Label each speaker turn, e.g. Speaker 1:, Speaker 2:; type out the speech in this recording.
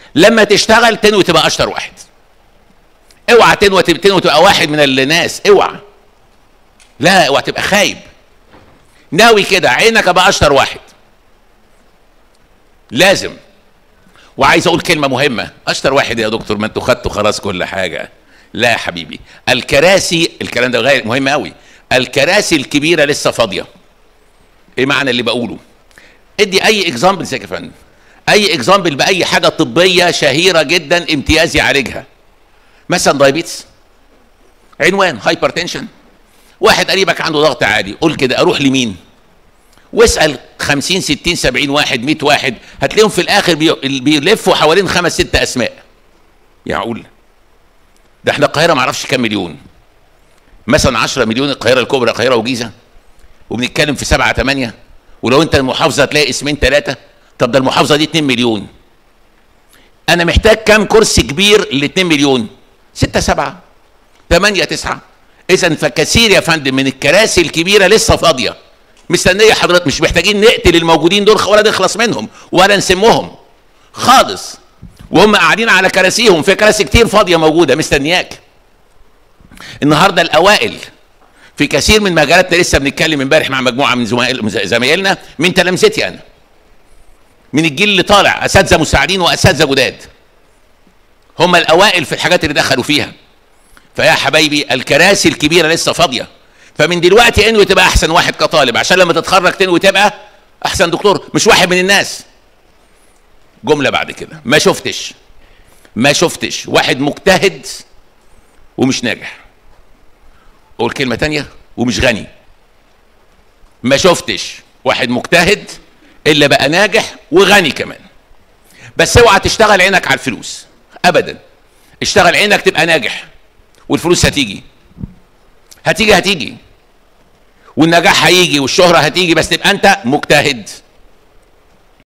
Speaker 1: لما تشتغل تنوي تبقى اشطر واحد اوعى تنوي تنوي تبقى واحد من الناس اوعى لا اوعى تبقى خايب ناوي كده عينك ابقى اشطر واحد لازم وعايز اقول كلمه مهمه اشطر واحد يا دكتور ما انتوا خدتوا خلاص كل حاجه لا يا حبيبي الكراسي الكلام ده غير مهم قوي الكراسي الكبيره لسه فاضيه ايه معنى اللي بقوله ادي اي اكزامبل يا فندم اي اكزامبل باي حاجه طبيه شهيره جدا امتياز يعالجها مثلا دايبيتس عنوان هايبرتنشن واحد قريبك عنده ضغط عالي قول كده اروح لمين واسال 50 60 70 واحد 100 واحد هتلاقيهم في الاخر بي- بيلفوا حوالين خمس ست اسماء يعقول ده احنا القاهره ما اعرفش كام مليون مثلا 10 مليون القاهره الكبرى القاهره وجيزه وبنتكلم في 7 8 ولو انت المحافظه تلاقي اسمين ثلاثه طب ده المحافظه دي 2 مليون انا محتاج كام كرسي كبير ل 2 مليون 6 7 8 9 اذا فكثير يا فندم من الكراسي الكبيره لسه فاضيه مستنيه حضرتك مش محتاجين نقتل الموجودين دول ولا نخلص منهم ولا نسمهم خالص وهم قاعدين على كراسيهم في كراسي كتير فاضيه موجوده مستنياك النهارده الاوائل في كثير من مجالاتنا لسه بنتكلم امبارح مع مجموعه من زمايل- زمايلنا من تلامذتي انا من الجيل اللي طالع اساتذه مساعدين واساتذه جداد هم الاوائل في الحاجات اللي دخلوا فيها فيا حبايبي الكراسي الكبيره لسه فاضيه فمن دلوقتي انوي تبقى احسن واحد كطالب عشان لما تتخرج تنوي تبقى احسن دكتور مش واحد من الناس جمله بعد كده ما شفتش ما شفتش واحد مجتهد ومش ناجح اقول كلمه تانية ومش غني ما شفتش واحد مجتهد الا بقى ناجح وغني كمان بس اوعى تشتغل عينك على الفلوس ابدا اشتغل عينك تبقى ناجح والفلوس هتيجي هتيجي هتيجي والنجاح هيجي والشهرة هتيجي بس تبقى انت مجتهد